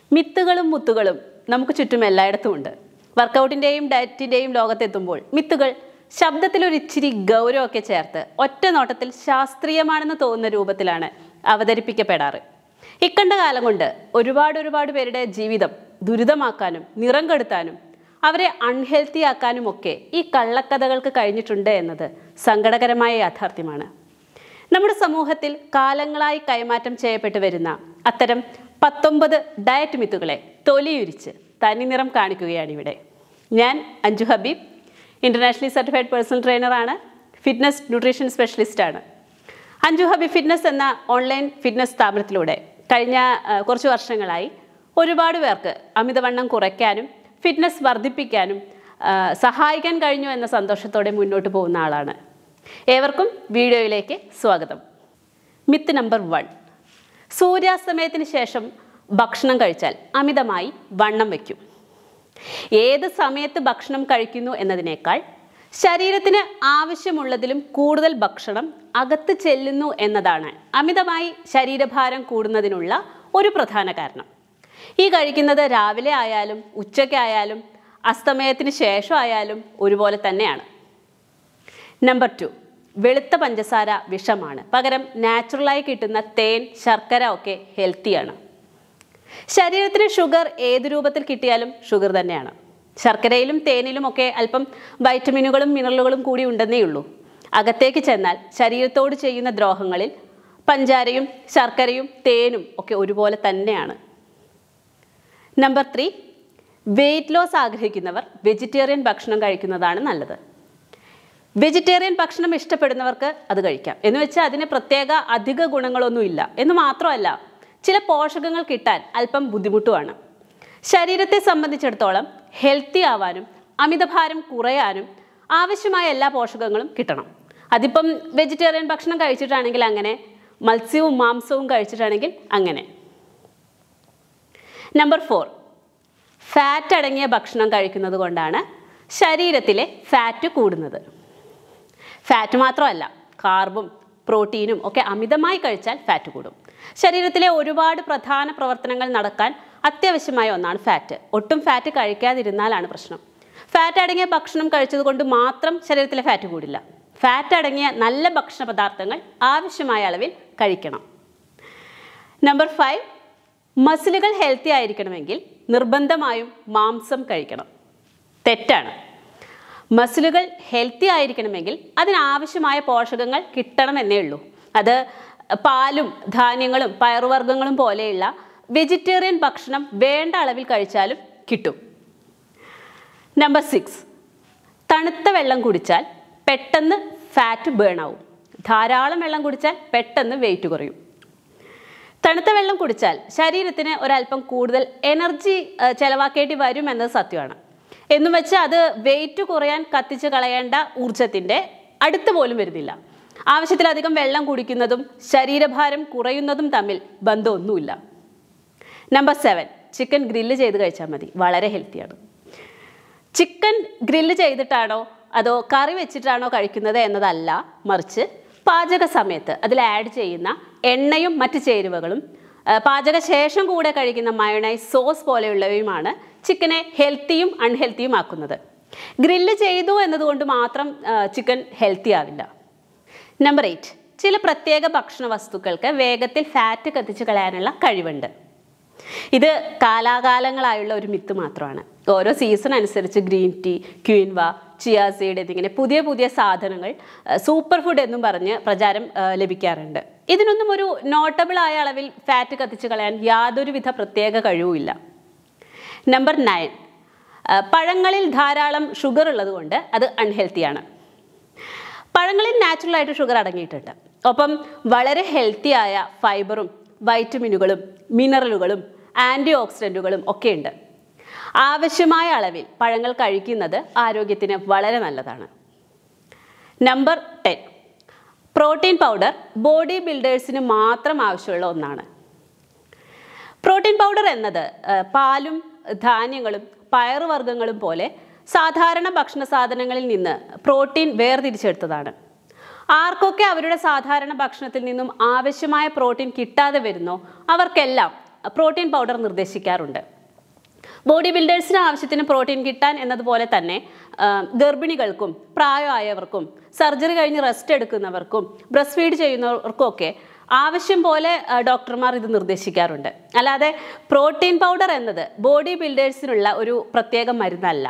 മിത്തുകളും മുത്തുകളും നമുക്ക് ചുറ്റും എല്ലായിടത്തും ഉണ്ട് വർക്കൗട്ടിൻ്റെയും ഡയറ്റിൻ്റെയും ലോകത്തെത്തുമ്പോൾ മിത്തുകൾ ശബ്ദത്തിലൊരിച്ചിരി ഗൗരവമൊക്കെ ചേർത്ത് ഒറ്റ നോട്ടത്തിൽ ശാസ്ത്രീയമാണെന്ന് തോന്നുന്ന രൂപത്തിലാണ് അവതരിപ്പിക്കപ്പെടാറ് ഇക്കണ്ട കാലം കൊണ്ട് ഒരുപാട് ഒരുപാട് പേരുടെ ജീവിതം ദുരിതമാക്കാനും നിറം കെടുത്താനും അവരെ അൺഹെൽത്തി ആക്കാനുമൊക്കെ ഈ കള്ളക്കഥകൾക്ക് കഴിഞ്ഞിട്ടുണ്ട് എന്നത് സങ്കടകരമായ യാഥാർത്ഥ്യമാണ് നമ്മുടെ സമൂഹത്തിൽ കാലങ്ങളായി കൈമാറ്റം ചെയ്യപ്പെട്ടു വരുന്ന അത്തരം പത്തൊമ്പത് ഡയറ്റ് മിത്തുകളെ തൊലിയുരിച്ച് തനിനിറം കാണിക്കുകയാണ് ഇവിടെ ഞാൻ Anju Habeeb internationally certified personal ട്രെയിനറാണ് ഫിറ്റ്നസ് ന്യൂട്രീഷൻ സ്പെഷ്യലിസ്റ്റാണ് അഞ്ജു ഹബീബ് ഫിറ്റ്നസ് എന്ന ഓൺലൈൻ ഫിറ്റ്നസ് സ്ഥാപനത്തിലൂടെ കഴിഞ്ഞ ആ, കുറച്ച് വർഷങ്ങളായി ഒരുപാട് പേർക്ക് അമിതവണ്ണം കുറയ്ക്കാനും ഫിറ്റ്നസ് വർദ്ധിപ്പിക്കാനും ആ, സഹായിക്കാൻ കഴിഞ്ഞു എന്ന സന്തോഷത്തോടെ മുന്നോട്ട് പോകുന്ന ആളാണ് ഏവർക്കും വീഡിയോയിലേക്ക് സ്വാഗതം മിത്ത് നമ്പർ വൺ സൂര്യാസ്തമയത്തിന് ശേഷം ഭക്ഷണം കഴിച്ചാൽ അമിതമായി വണ്ണം വയ്ക്കും ഏത് സമയത്ത് ഭക്ഷണം കഴിക്കുന്നു എന്നതിനേക്കാൾ ശരീരത്തിന് ആവശ്യമുള്ളതിലും കൂടുതൽ ഭക്ഷണം അകത്ത് ചെല്ലുന്നു എന്നതാണ് അമിതമായി ശരീരഭാരം കൂടുന്നതിനുള്ള ഒരു പ്രധാന കാരണം ഈ കഴിക്കുന്നത് രാവിലെ ആയാലും ഉച്ചയ്ക്കായാലും അസ്തമയത്തിന് ശേഷം ആയാലും ഒരുപോലെ തന്നെയാണ് നമ്പർ ടു വെളുത്ത പഞ്ചസാര വിഷമാണ് പകരം നാച്ചുറലായി കിട്ടുന്ന തേൻ ശർക്കര ഒക്കെ ഹെൽത്തിയാണ് ശരീരത്തിന് ഷുഗർ ഏത് രൂപത്തിൽ കിട്ടിയാലും ഷുഗർ തന്നെയാണ് ശർക്കരയിലും തേനിലും ഒക്കെ അല്പം വൈറ്റമിനുകളും മിനറലുകളും കൂടി ഉണ്ടെന്നേ ഉള്ളൂ അകത്തേക്ക് ചെന്നാൽ ശരീരത്തോട് ചെയ്യുന്ന ദ്രോഹങ്ങളിൽ പഞ്ചാരയും ശർക്കരയും തേനും ഒക്കെ ഒരുപോലെ തന്നെയാണ് നമ്പർ ത്രീ വെയിറ്റ് ലോസ് ആഗ്രഹിക്കുന്നവർ വെജിറ്റേറിയൻ ഭക്ഷണം കഴിക്കുന്നതാണ് നല്ലത് വെജിറ്റേറിയൻ ഭക്ഷണം ഇഷ്ടപ്പെടുന്നവർക്ക് അത് കഴിക്കാം എന്ന് വെച്ചാൽ അതിന് പ്രത്യേക അധിക ഗുണങ്ങളൊന്നുമില്ല എന്ന് മാത്രമല്ല ചില പോഷകങ്ങൾ കിട്ടാൻ അല്പം ബുദ്ധിമുട്ടുമാണ് ശരീരത്തെ സംബന്ധിച്ചിടത്തോളം ഹെൽത്തി ആവാനും അമിതഭാരം കുറയാനും ആവശ്യമായ എല്ലാ പോഷകങ്ങളും കിട്ടണം അതിപ്പം വെജിറ്റേറിയൻ ഭക്ഷണം കഴിച്ചിട്ടാണെങ്കിൽ അങ്ങനെ മത്സ്യവും മാംസവും കഴിച്ചിട്ടാണെങ്കിൽ അങ്ങനെ നമ്പർ ഫോർ ഫാറ്റ് അടങ്ങിയ ഭക്ഷണം കഴിക്കുന്നത് കൊണ്ടാണ് ശരീരത്തിലെ ഫാറ്റ് കൂടുന്നത് ഫാറ്റ് മാത്രമല്ല കാർബും പ്രോട്ടീനും ഒക്കെ അമിതമായി കഴിച്ചാൽ ഫാറ്റ് കൂടും ശരീരത്തിലെ ഒരുപാട് പ്രധാന പ്രവർത്തനങ്ങൾ നടക്കാൻ അത്യാവശ്യമായ ഒന്നാണ് ഫാറ്റ് ഒട്ടും ഫാറ്റ് കഴിക്കാതിരുന്നാലാണ് പ്രശ്നം ഫാറ്റ് അടങ്ങിയ ഭക്ഷണം കഴിച്ചതുകൊണ്ട് മാത്രം ശരീരത്തിലെ ഫാറ്റ് കൂടില്ല ഫാറ്റ് അടങ്ങിയ നല്ല ഭക്ഷണ പദാർത്ഥങ്ങൾ ആവശ്യമായ അളവിൽ കഴിക്കണം നമ്പർ ഫൈവ് മസിലുകൾ ഹെൽത്തി ആയിരിക്കണമെങ്കിൽ നിർബന്ധമായും മാംസം കഴിക്കണം തെറ്റാണ് മസിലുകൾ ഹെൽത്തി ആയിരിക്കണമെങ്കിൽ അതിനാവശ്യമായ പോഷകങ്ങൾ കിട്ടണമെന്നേ ഉള്ളൂ അത് പാലും ധാന്യങ്ങളും പയറുവർഗ്ഗങ്ങളും പോലെയുള്ള വെജിറ്റേറിയൻ ഭക്ഷണം വേണ്ട അളവിൽ കഴിച്ചാലും കിട്ടും നമ്പർ സിക്സ് തണുത്ത വെള്ളം കുടിച്ചാൽ പെട്ടെന്ന് ഫാറ്റ് ബേൺ ആവും ധാരാളം വെള്ളം കുടിച്ചാൽ പെട്ടെന്ന് വെയിറ്റ് കുറയും തണുത്ത വെള്ളം കുടിച്ചാൽ ശരീരത്തിന് ഒരല്പം കൂടുതൽ എനർജി ഏഹ്, ചെലവാക്കേണ്ടി വരും എന്നത് സത്യമാണ് എന്നും വെച്ചാൽ അത് വെയിറ്റ് കുറയാൻ കത്തിച്ച് കളയേണ്ട ഊർജത്തിൻ്റെ അടുത്ത് പോലും വരുന്നില്ല ആവശ്യത്തിലധികം വെള്ളം കുടിക്കുന്നതും ശരീരഭാരം കുറയുന്നതും തമ്മിൽ ബന്ധമൊന്നുമില്ല നമ്പർ സെവൻ ചിക്കൻ ഗ്രില്ല് ചെയ്ത് കഴിച്ചാൽ മതി വളരെ ഹെൽത്തിയാണ് ചിക്കൻ ഗ്രില്ല് ചെയ്തിട്ടാണോ അതോ കറി വെച്ചിട്ടാണോ കഴിക്കുന്നത് എന്നതല്ല മറിച്ച് പാചക സമയത്ത് അതിൽ ആഡ് ചെയ്യുന്ന എണ്ണയും മറ്റ് ചേരുവകളും ആ, പാചക ശേഷം കൂടെ കഴിക്കുന്ന മയോണൈസ് സോസ് പോലെയുള്ളവയുമാണ് ചിക്കനെ ഹെൽത്തിയും അൺഹെൽത്തിയും ആക്കുന്നത് ഗ്രില്ല് ചെയ്തു എന്നതുകൊണ്ട് മാത്രം ആ, ചിക്കൻ ഹെൽത്തി ആവില്ല നമ്പർ എയ്റ്റ് ചില പ്രത്യേക ഭക്ഷണ വസ്തുക്കൾക്ക് വേഗത്തിൽ ഫാറ്റ് കത്തിച്ച് കളയാനുള്ള കഴിവുണ്ട് ഇത് കാലാകാലങ്ങളായുള്ള ഒരു മിത്ത് മാത്രമാണ് ഓരോ സീസൺ അനുസരിച്ച് green tea quinoa chia seed എന്നിങ്ങനെ പുതിയ പുതിയ സാധനങ്ങൾ സൂപ്പർ ഫുഡ് എന്നും പറഞ്ഞ് പ്രചാരം ആ, ലഭിക്കാറുണ്ട് ഇതിനൊന്നും ഒരു നോട്ടബിൾ ആയ അളവിൽ ഫാറ്റ് കത്തിച്ച് കളയാൻ യാതൊരുവിധ പ്രത്യേക കഴിവുമില്ല നമ്പർ നയൻ പഴങ്ങളിൽ ധാരാളം ഷുഗർ ഉള്ളതുകൊണ്ട് അത് അൺഹെൽത്തിയാണ് പഴങ്ങളിൽ നാച്ചുറലായിട്ട് ഷുഗർ അടങ്ങിയിട്ടുണ്ട് ഒപ്പം വളരെ ഹെൽത്തി ആയ ഫൈബറും വൈറ്റമിനുകളും മിനറലുകളും ആൻറ്റി ഓക്സിഡൻറ്റുകളും ഒക്കെ ഉണ്ട് ആവശ്യമായ അളവിൽ പഴങ്ങൾ കഴിക്കുന്നത് ആരോഗ്യത്തിന് വളരെ നല്ലതാണ് number ten protein powder body ബിൽഡേഴ്സിന് മാത്രം ആവശ്യമുള്ള ഒന്നാണ് പ്രോട്ടീൻ പൗഡർ എന്നത് ആ, പാലും ധാന്യങ്ങളും പയറുവർഗ്ഗങ്ങളും പോലെ സാധാരണ ഭക്ഷണ സാധനങ്ങളിൽ നിന്ന് പ്രോട്ടീൻ വേർതിരിച്ചെടുത്തതാണ് ആർക്കൊക്കെ അവരുടെ സാധാരണ ഭക്ഷണത്തിൽ നിന്നും ആവശ്യമായ പ്രോട്ടീൻ കിട്ടാതെ വരുന്നോ അവർക്കെല്ലാം പ്രോട്ടീൻ പൗഡർ നിർദ്ദേശിക്കാറുണ്ട് ബോഡി ബിൽഡേഴ്സിന് ആവശ്യത്തിന് പ്രോട്ടീൻ കിട്ടാൻ എന്നതുപോലെ തന്നെ ആ, ഗർഭിണികൾക്കും പ്രായമായവർക്കും സർജറി കഴിഞ്ഞ് റെസ്റ്റ് എടുക്കുന്നവർക്കും ബ്രസ്റ്റ് ഫീഡ് ചെയ്യുന്നവർക്കും ഒക്കെ ആവശ്യം പോലെ ആ, ഡോക്ടർമാർ ഇത് നിർദ്ദേശിക്കാറുണ്ട് അല്ലാതെ പ്രോട്ടീൻ പൗഡർ എന്നത് ബോഡി ബിൽഡേഴ്സിനുള്ള ഒരു പ്രത്യേക മരുന്നല്ല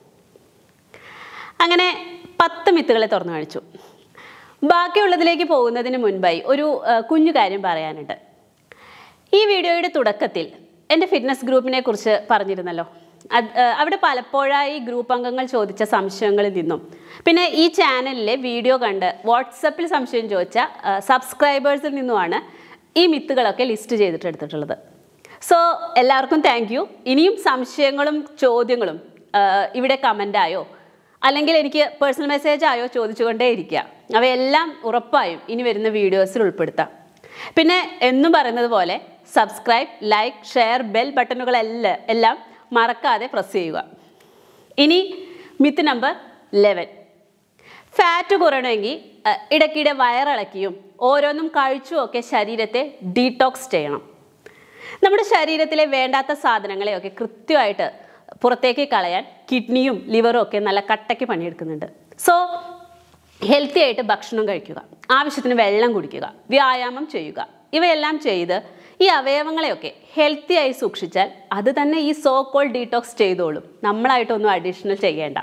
അങ്ങനെ പത്ത് മിത്തുകളെ തുറന്നു കാണിച്ചു ബാക്കിയുള്ളതിലേക്ക് പോകുന്നതിന് മുൻപായി ഒരു ആ, കുഞ്ഞു കാര്യം പറയാനുണ്ട് ഈ വീഡിയോയുടെ തുടക്കത്തിൽ എൻ്റെ ഫിറ്റ്നസ് ഗ്രൂപ്പിനെ കുറിച്ച് പറഞ്ഞിരുന്നല്ലോ അത് ആ, അവിടെ പലപ്പോഴായി ഗ്രൂപ്പ് അംഗങ്ങൾ ചോദിച്ച സംശയങ്ങളിൽ നിന്നും പിന്നെ ഈ ചാനലിലെ വീഡിയോ കണ്ട് വാട്സപ്പിൽ സംശയം ചോദിച്ച സബ്സ്ക്രൈബേഴ്സിൽ നിന്നുമാണ് ഈ മിത്തുകളൊക്കെ ലിസ്റ്റ് ചെയ്തിട്ട് എടുത്തിട്ടുള്ളത് സോ എല്ലാവർക്കും താങ്ക് യു ഇനിയും സംശയങ്ങളും ചോദ്യങ്ങളും ആ, ഇവിടെ കമൻ്റായോ അല്ലെങ്കിൽ എനിക്ക് പേഴ്സണൽ മെസ്സേജ് ആയോ ചോദിച്ചുകൊണ്ടേ ഇരിക്കുക അവയെല്ലാം ഉറപ്പായും ഇനി വരുന്ന വീഡിയോസിൽ ഉൾപ്പെടുത്താം പിന്നെ എന്നും പറയുന്നത് പോലെ സബ്സ്ക്രൈബ് ലൈക്ക് ഷെയർ ബെൽ ബട്ടണുകളെല്ലാം എല്ലാം മറക്കാതെ പ്രസ് ചെയ്യുക ഇനി മിത്ത് നമ്പർ ലെവൻ ഫാറ്റ് കുറയണമെങ്കിൽ അഹ്, ഇടയ്ക്കിടെ വയറിളക്കിയും ഓരോന്നും കഴിച്ചുമൊക്കെ ശരീരത്തെ ഡീടോക്സ് ചെയ്യണം നമ്മുടെ ശരീരത്തിലെ വേണ്ടാത്ത സാധനങ്ങളെയൊക്കെ കൃത്യമായിട്ട് പുറത്തേക്ക് കളയാൻ കിഡ്നിയും ലിവറും ഒക്കെ നല്ല കട്ടയ്ക്ക് പണിയെടുക്കുന്നുണ്ട് സോ ഹെൽത്തി ആയിട്ട് ഭക്ഷണം കഴിക്കുക ആവശ്യത്തിന് വെള്ളം കുടിക്കുക വ്യായാമം ചെയ്യുക ഇവയെല്ലാം ചെയ്ത് ഈ അവയവങ്ങളെയൊക്കെ ഹെൽത്തി ആയി സൂക്ഷിച്ചാൽ അത് തന്നെ ഈ സോ കോൾ ഡീടോക്സ് ചെയ്തോളും നമ്മളായിട്ടൊന്നും അഡീഷണൽ ചെയ്യേണ്ട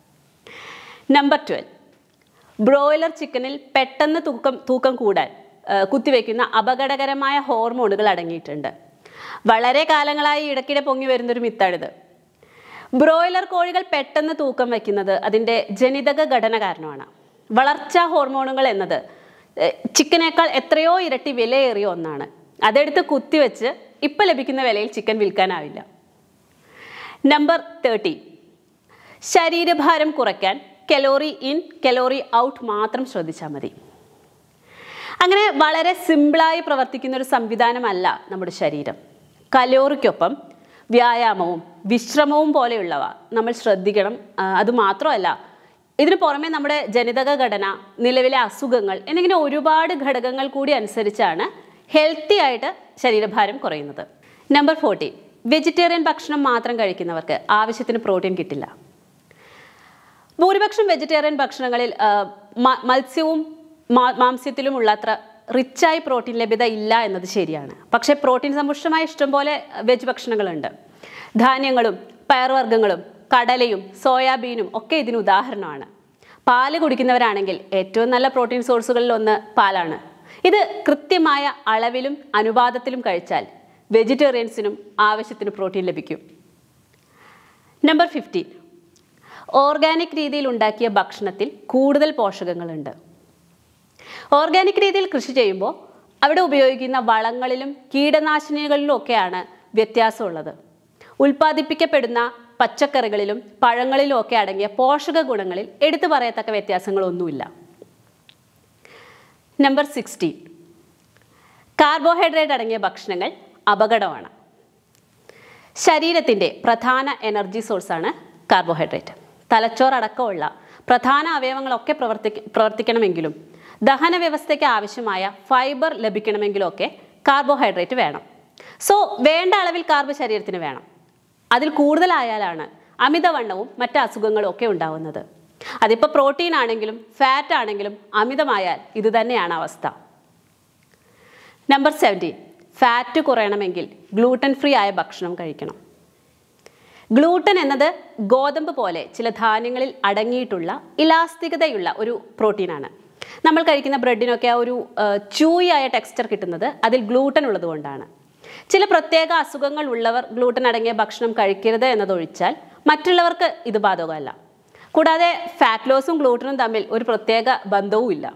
നമ്പർ ട്വൽവ് ബ്രോയിലർ ചിക്കനിൽ പെട്ടെന്ന് തൂക്കം തൂക്കം കൂടാൻ ആ, കുത്തിവെക്കുന്ന അപകടകരമായ ഹോർമോണുകൾ അടങ്ങിയിട്ടുണ്ട് വളരെ കാലങ്ങളായി ഇടയ്ക്കിടെ പൊങ്ങി വരുന്നൊരു മിത്താണിത് ബ്രോയിലർ കോഴികൾ പെട്ടെന്ന് തൂക്കം വയ്ക്കുന്നത് അതിൻ്റെ ജനിതക ഘടന കാരണമാണ് വളർച്ചാ ഹോർമോണുകൾ എന്നത് ഏ, ചിക്കനേക്കാൾ എത്രയോ ഇരട്ടി വിലയേറിയ ഒന്നാണ് അതെടുത്ത് കുത്തിവെച്ച് ഇപ്പം ലഭിക്കുന്ന വിലയിൽ ചിക്കൻ വിൽക്കാനാവില്ല നമ്പർ തേർട്ടി ശരീരഭാരം കുറയ്ക്കാൻ കലോറി ഇൻ കലോറി ഔട്ട് മാത്രം ശ്രദ്ധിച്ചാൽ മതി അങ്ങനെ വളരെ സിമ്പിളായി പ്രവർത്തിക്കുന്ന ഒരു സംവിധാനമല്ല നമ്മുടെ ശരീരം കലോറിക്കൊപ്പം വ്യായാമവും വിശ്രമവും പോലെയുള്ളവ നമ്മൾ ശ്രദ്ധിക്കണം ആ, അതുമാത്രമല്ല ഇതിന് പുറമെ നമ്മുടെ ജനിതക ഘടന നിലവിലെ അസുഖങ്ങൾ എന്നിങ്ങനെ ഒരുപാട് ഘടകങ്ങൾ കൂടി അനുസരിച്ചാണ് ഹെൽത്തി ആയിട്ട് ശരീരഭാരം കുറയുന്നത് നമ്പർ ഫോർട്ടീൻ വെജിറ്റേറിയൻ ഭക്ഷണം മാത്രം കഴിക്കുന്നവർക്ക് ആവശ്യത്തിന് പ്രോട്ടീൻ കിട്ടില്ല ഭൂരിപക്ഷം വെജിറ്റേറിയൻ ഭക്ഷണങ്ങളിൽ ആ, മ- മത്സ്യവും മാ- മാംസ്യത്തിലും ഉള്ളത്ര റിച്ചായി പ്രോട്ടീൻ ലഭ്യത ഇല്ല എന്നത് ശരിയാണ് പക്ഷേ പ്രോട്ടീൻ സമ്പുഷ്ടമായ ഇഷ്ടംപോലെ വെജ് ഭക്ഷണങ്ങളുണ്ട് ധാന്യങ്ങളും പയർവർഗ്ഗങ്ങളും കടലയും സോയാബീനും ഒക്കെ ഇതിന് ഉദാഹരണമാണ് പാല് കുടിക്കുന്നവരാണെങ്കിൽ ഏറ്റവും നല്ല പ്രോട്ടീൻ സോഴ്സുകളിൽ ഒന്ന് പാലാണ് ഇത് കൃത്യമായ അളവിലും അനുപാതത്തിലും കഴിച്ചാൽ വെജിറ്റേറിയൻസിനും ആവശ്യത്തിന് പ്രോട്ടീൻ ലഭിക്കും നമ്പർ ഫിഫ്റ്റീൻ ഓർഗാനിക് രീതിയിൽ ഉണ്ടാക്കിയ ഭക്ഷണത്തിൽ കൂടുതൽ പോഷകങ്ങളുണ്ട് ഓർഗാനിക് രീതിയിൽ കൃഷി ചെയ്യുമ്പോൾ അവിടെ ഉപയോഗിക്കുന്ന വളങ്ങളിലും കീടനാശിനികളിലും ഒക്കെയാണ് വ്യത്യാസമുള്ളത് ഉൽപ്പാദിപ്പിക്കപ്പെടുന്ന പച്ചക്കറികളിലും പഴങ്ങളിലും ഒക്കെ അടങ്ങിയ പോഷക ഗുണങ്ങളിൽ എടുത്തു പറയത്തക്ക വ്യത്യാസങ്ങളൊന്നുമില്ല നമ്പർ സിക്സ്റ്റീൻ കാർബോഹൈഡ്രേറ്റ് അടങ്ങിയ ഭക്ഷണങ്ങൾ അപകടമാണ് ശരീരത്തിൻ്റെ പ്രധാന എനർജി സോഴ്സാണ് കാർബോഹൈഡ്രേറ്റ് തലച്ചോറടക്കമുള്ള പ്രധാന അവയവങ്ങളൊക്കെ പ്രവർത്തി പ്രവർത്തിക്കണമെങ്കിലും ദഹന വ്യവസ്ഥയ്ക്ക് ആവശ്യമായ ഫൈബർ ലഭിക്കണമെങ്കിലൊക്കെ കാർബോഹൈഡ്രേറ്റ് വേണം സോ വേണ്ട അളവിൽ കാർബ് ശരീരത്തിന് വേണം അതിൽ കൂടുതലായാലാണ് അമിതവണ്ണവും മറ്റ് അസുഖങ്ങളും ഒക്കെ ഉണ്ടാവുന്നത് അതിപ്പോൾ പ്രോട്ടീൻ ആണെങ്കിലും ഫാറ്റ് ആണെങ്കിലും അമിതമായാൽ ഇത് തന്നെയാണ് അവസ്ഥ നമ്പർ സെവൻറ്റീൻ ഫാറ്റ് കുറയണമെങ്കിൽ ഗ്ലൂട്ടൻ ഫ്രീ ആയ ഭക്ഷണം കഴിക്കണം ഗ്ലൂട്ടൻ എന്നത് ഗോതമ്പ് പോലെ ചില ധാന്യങ്ങളിൽ അടങ്ങിയിട്ടുള്ള ഇലാസ്തികതയുള്ള ഒരു പ്രോട്ടീനാണ് നമ്മൾ കഴിക്കുന്ന ബ്രെഡിനൊക്കെ ആ ഒരു ചൂയി ആയ ടെക്സ്ചർ കിട്ടുന്നത് അതിൽ ഗ്ലൂട്ടൻ ഉള്ളത് കൊണ്ടാണ് ചില പ്രത്യേക അസുഖങ്ങൾ ഉള്ളവർ ഗ്ലൂട്ടൻ അടങ്ങിയ ഭക്ഷണം കഴിക്കരുത് എന്നതൊഴിച്ചാൽ മറ്റുള്ളവർക്ക് ഇത് ബാധകമല്ല കൂടാതെ ഫാറ്റ് ലോസും ഗ്ലൂട്ടനും തമ്മിൽ ഒരു പ്രത്യേക ബന്ധവും ഇല്ല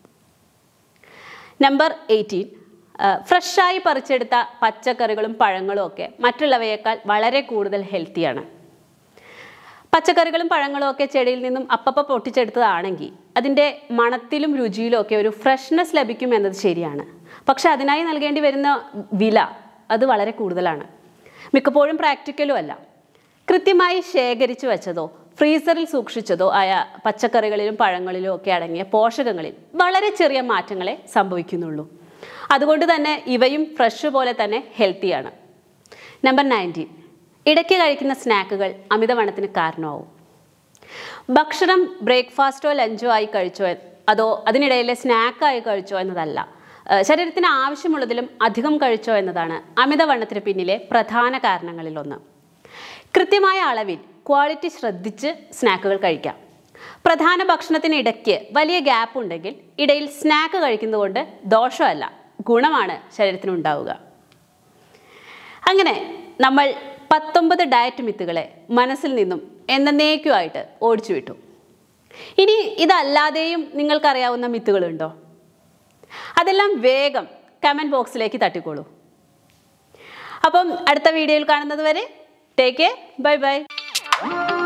നമ്പർ എയ്റ്റീൻ ഫ്രഷായി പറിച്ചെടുത്ത പച്ചക്കറികളും പഴങ്ങളും ഒക്കെ മറ്റുള്ളവയേക്കാൾ വളരെ കൂടുതൽ ഹെൽത്തിയാണ് പച്ചക്കറികളും പഴങ്ങളും ഒക്കെ ചെടിയിൽ നിന്നും അപ്പപ്പ പൊട്ടിച്ചെടുത്തതാണെങ്കിൽ അതിൻ്റെ മണത്തിലും രുചിയിലും ഒക്കെ ഒരു ഫ്രഷ്നെസ് ലഭിക്കും എന്നത് ശരിയാണ് പക്ഷെ അതിനായി നൽകേണ്ടി വരുന്ന വില അത് വളരെ കൂടുതലാണ് മിക്കപ്പോഴും പ്രാക്ടിക്കലും അല്ല കൃത്യമായി ശേഖരിച്ചു വെച്ചതോ ഫ്രീസറിൽ സൂക്ഷിച്ചതോ ആയ പച്ചക്കറികളിലും പഴങ്ങളിലും ഒക്കെ അടങ്ങിയ പോഷകങ്ങളിൽ വളരെ ചെറിയ മാറ്റങ്ങളെ സംഭവിക്കുന്നുള്ളൂ അതുകൊണ്ട് തന്നെ ഇവയും ഫ്രഷ് പോലെ തന്നെ ഹെൽത്തിയാണ് നമ്പർ നയൻറ്റീൻ ഇടയ്ക്ക് കഴിക്കുന്ന സ്നാക്കുകൾ അമിതവണ്ണത്തിന് കാരണമാവും ഭക്ഷണം ബ്രേക്ക്ഫാസ്റ്റോ ലഞ്ചോ ആയി കഴിച്ചോ എ- അതോ അതിനിടയിലെ സ്നാക്കായി കഴിച്ചോ എന്നതല്ല ഏഹ് ശരീരത്തിന് ആവശ്യമുള്ളതിലും അധികം കഴിച്ചോ എന്നതാണ് അമിതവണ്ണത്തിന് പിന്നിലെ പ്രധാന കാരണങ്ങളിലൊന്ന് കൃത്യമായ അളവിൽ ക്വാളിറ്റി ശ്രദ്ധിച്ച് സ്നാക്കുകൾ കഴിക്കാം പ്രധാന ഭക്ഷണത്തിനിടയ്ക്ക് വലിയ ഗ്യാപ്പ് ഉണ്ടെങ്കിൽ ഇടയിൽ സ്നാക്ക് കഴിക്കുന്നതുകൊണ്ട് ദോഷമല്ല ഗുണമാണ് ശരീരത്തിനുണ്ടാവുക അങ്ങനെ നമ്മൾ പത്തൊമ്പത് ഡയറ്റ് മിത്തുകളെ മനസ്സിൽ നിന്നും എന്നേക്കുമായിട്ട് ഓടിച്ചു വിട്ടു ഇനി ഇതല്ലാതെയും നിങ്ങൾക്കറിയാവുന്ന മിത്തുകളുണ്ടോ അതെല്ലാം വേഗം കമൻറ്റ് ബോക്സിലേക്ക് തട്ടിക്കോളൂ അപ്പം അടുത്ത വീഡിയോയിൽ കാണുന്നത് വരെ ടേക്ക് കെയർ ബൈ ബൈ